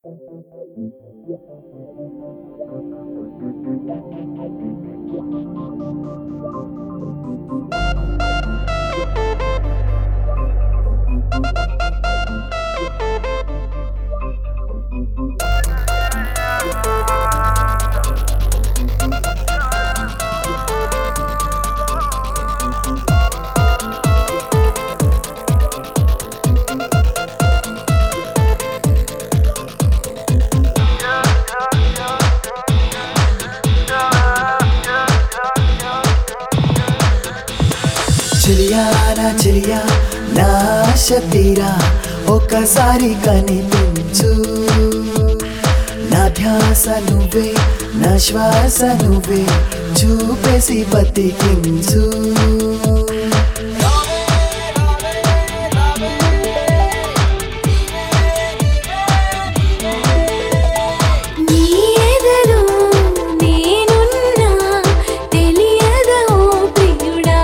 చెలియా నా చెలియా నా ఆశ తీరా ఒక్కసారి కనిపించు నా ధ్యాస నువ్వే నా శ్వాస నువ్వే చూపేసి బతికించు నీ ఎదలో నేనున్నా తెలియదా ఓ ప్రియుడా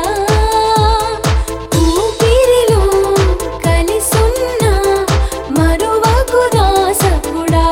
ఊపిరిలో కలిసున్నా మరువకు నా సఖుడా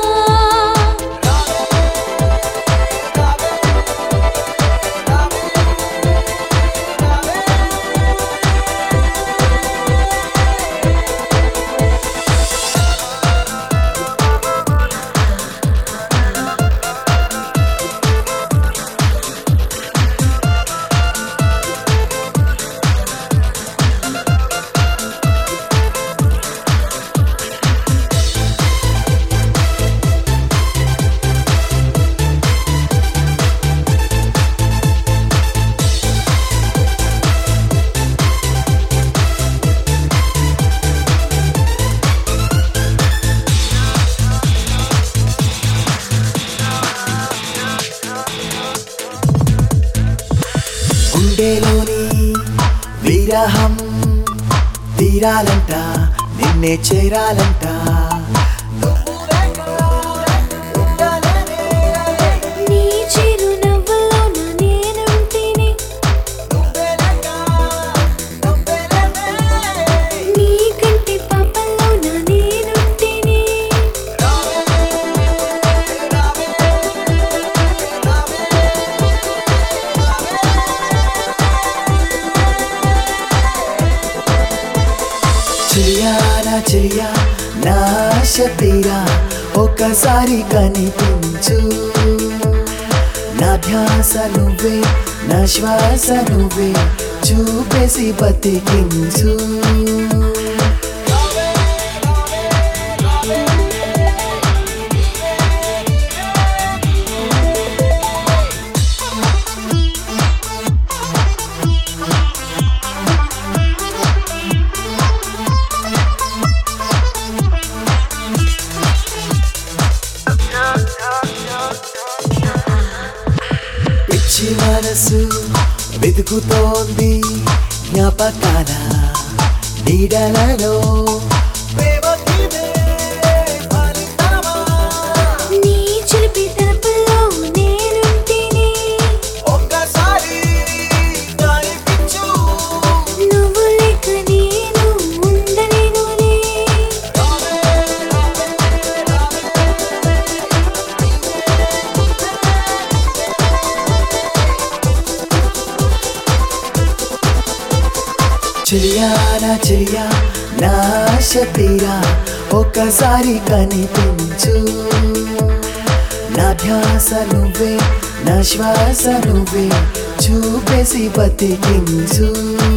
గుండెలోని విరహం తీరాలంట నిన్నే చేరాలంట నీ చిరునవ్వులో నేనుంటిని నీ కంటి పాపలో నేనుంటిని చెలియా నా చెలియా నా ఆశ తీరా ఒక్కసారి కనిపించు నా ధ్యాస నువ్వే నా శ్వాస నువ్వే చూపేసి బతికించు పిచ్చి మనసు వెతుకుతోంది జ్ఞాపకాల నీడలలో నీ చిలిపి తలుపులో నేనుంటిని నువ్వు లేక నేను ఉండలేనులే చెలియా నా చెలియా నా ఆశ తీరా ఒక్కసారి కనిపించు నా ధ్యాస నువ్వే నా శ్వాస నువ్వే చూపేసి బతికించు